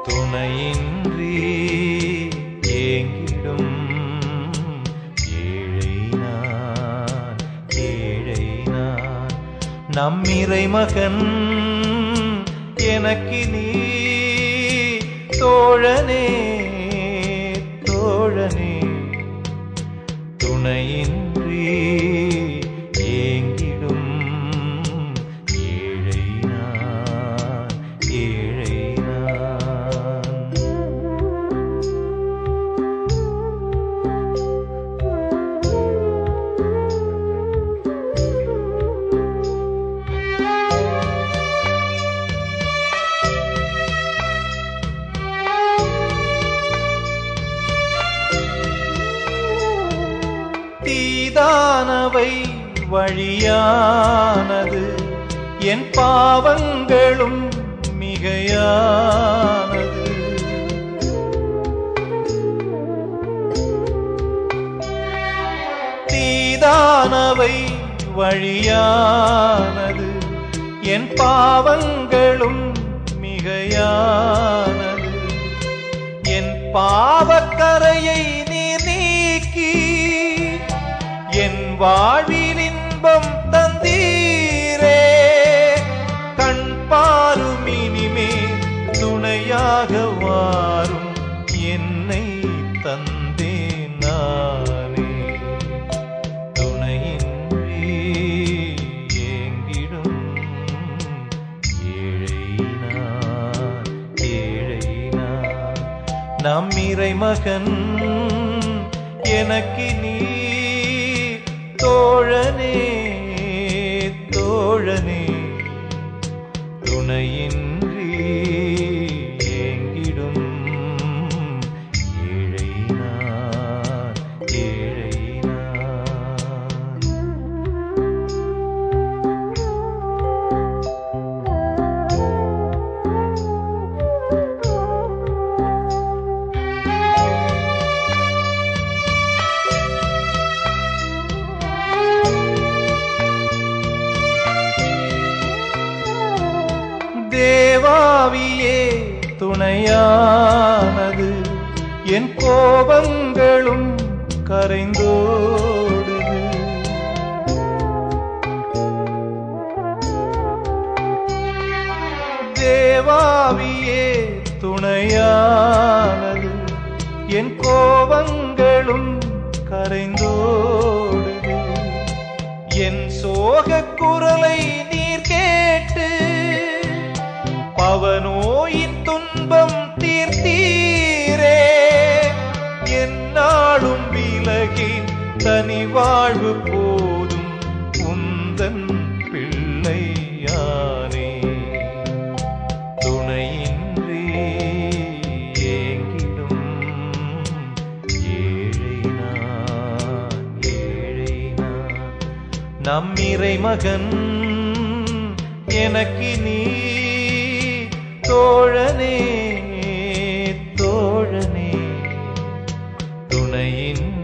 துணையின்றி ஏங்கிடும் ஏழை நான் ஏழை நான் நம்மிறை மகன் எனக்கு நீ தோழனே தோழனே துணையின்றி ஏங்கிடும் ஏழை நான் ஏழை நான் தீதானவை வழியானது என் பாவங்களும் மிகையானது தீதானவை வழியானது என் பாவங்களும் மிகையானது என் பாவக்கரையை நீர் நீக்கி என் வாழ்வில் இன்பம் தந்தீரே கண் பாரும் இனிமேல் துணையாக வாரும் என்னை தந்தேன் நானே துணையின்றி ஏங்கிடும் ஏழை நான் ஏழை நான் நம் இறை மகன் எனக்கு நீ தோழனே தோழனே துணையின்றி ஏங்கிடும் ஏழை நான் ஏழை நான் தேவாவியே துணையானது என் கோபங்களும் கரைந்தோடுது தேவாவியே துணையானது என் கோபங்களும் கரைந்தோடுது என் சோகக் குரலை நீர் கேட்டு பவனோயின் துன்பம் தீர்த்தீரே என்னாலும் விலகி தனி வாழ்வு போதும் உந்தன் பிள்ளையானே துணையின்றி ஏங்கிடும் ஏழை நான் ஏழை நான் நம் இறை மகன் எனக்கு நீ தோழனே தோழனே துணையின்